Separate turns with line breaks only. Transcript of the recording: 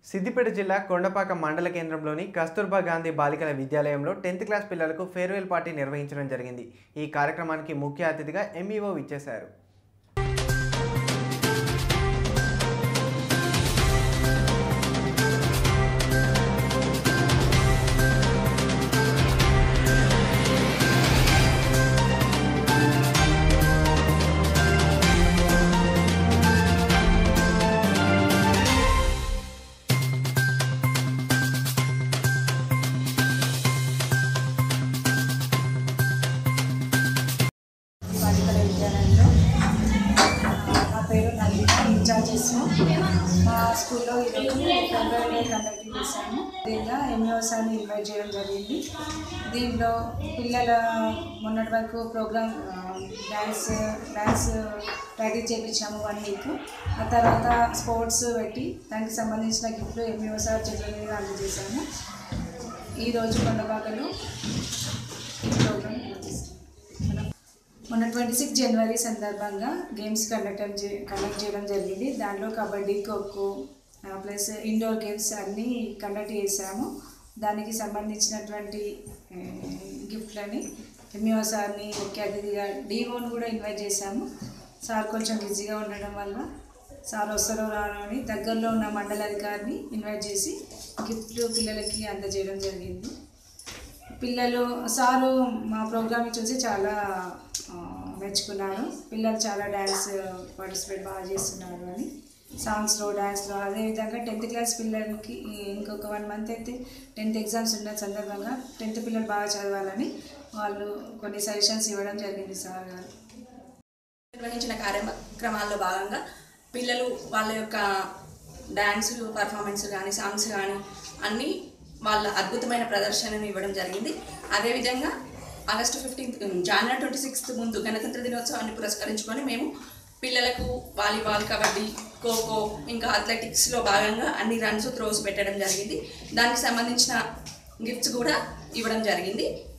సిద్దిపేట జిల్లా కొండపాక మండల కేంద్రంలోని కస్తూర్బా గాంధీ బాలికల విద్యాలయంలో టెన్త్ క్లాస్ పిల్లలకు ఫేర్వెల్ పార్టీ నిర్వహించడం జరిగింది ఈ కార్యక్రమానికి ముఖ్య అతిథిగా ఎంఈఓ ఇచ్చేశారు
బాలికల విద్యాలయంలో నా పేరు నవీన ఇన్ఛార్జెస్ మా స్కూల్లో ఈరోజు ఫెబ్రవరి డే కండక్ట్ చేశాము దీనిలో ఎంఈఓసాన్ని ఇన్వైట్ చేయడం జరిగింది దీంట్లో పిల్లల మొన్నటి వరకు ప్రోగ్రామ్ డ్యాన్స్ డ్యాన్స్ ప్రాక్టీస్ చేయించాము వన్ వీక్ ఆ తర్వాత స్పోర్ట్స్ పెట్టి దానికి సంబంధించిన గిఫ్ట్లు ఎంఈఓసార్ చేతుల మీద అందజేశాము ఈరోజు కొండబాగలో ఈ ప్రోగ్రామ్ నిర్వహిస్తాము మొన్న ట్వంటీ సిక్స్ జనవరి సందర్భంగా గేమ్స్ కండక్ట్ చే- కండక్ట్ చేయడం జరిగింది దాంట్లో కబడ్డీ ఖోఖో ఆ, ప్లస్ ఇండోర్ గేమ్స్ అన్నీ కండక్ట్ చేశాము దానికి సంబంధించినటువంటి ఆ, గిఫ్ట్లని ఎంఈఓ సార్ని ముఖ్య అతిథిగా డీఓని కూడా ఇన్వైట్ చేశాము సార్ కొంచెం బిజీగా ఉండడం వల్ల సార్ వస్తారో రానో అని దగ్గరలో ఉన్న మండల అధికారిని ఇన్వైట్ చేసి గిఫ్ట్లు పిల్లలకి అందజేయడం జరిగింది పిల్లలు సారు మా ప్రోగ్రామ్ చూసి చాలా ఆ, మెచ్చుకున్నారు పిల్లలు చాలా డ్యాన్స్ పార్టిసిపేట్ బాగా చేస్తున్నారు అని సాంగ్స్లో డ్యాన్స్లో అదేవిధంగా టెన్త్ క్లాస్ పిల్లలకి ఈ ఇంకొక వన్ మంత్ అయితే టెన్త్ ఎగ్జామ్స్ ఉన్న సందర్భంగా టెన్త్ పిల్లలు బాగా చదవాలని వాళ్ళు కొన్ని సజెషన్స్ ఇవ్వడం జరిగింది సార్ గారు
నిర్వహించిన కార్యక్రమాల్లో భాగంగా పిల్లలు వాళ్ళ యొక్క డ్యాన్స్ పర్ఫార్మెన్స్ కానీ సాంగ్స్ కానీ అన్నీ వాళ్ళ అద్భుతమైన ప్రదర్శనను ఇవ్వడం జరిగింది అదేవిధంగా August fifteenth January twenty sixth ముందు గణతంత్ర దినోత్సవాన్ని పురస్కరించుకొని మేము పిల్లలకు వాలీబాల్ కబడ్డీ ఖోఖో ఇంకా అథ్లెటిక్స్లో భాగంగా అన్ని రన్స్ త్రోస్ పెట్టడం జరిగింది దానికి సంబంధించిన గిఫ్ట్స్ కూడా ఇవ్వడం జరిగింది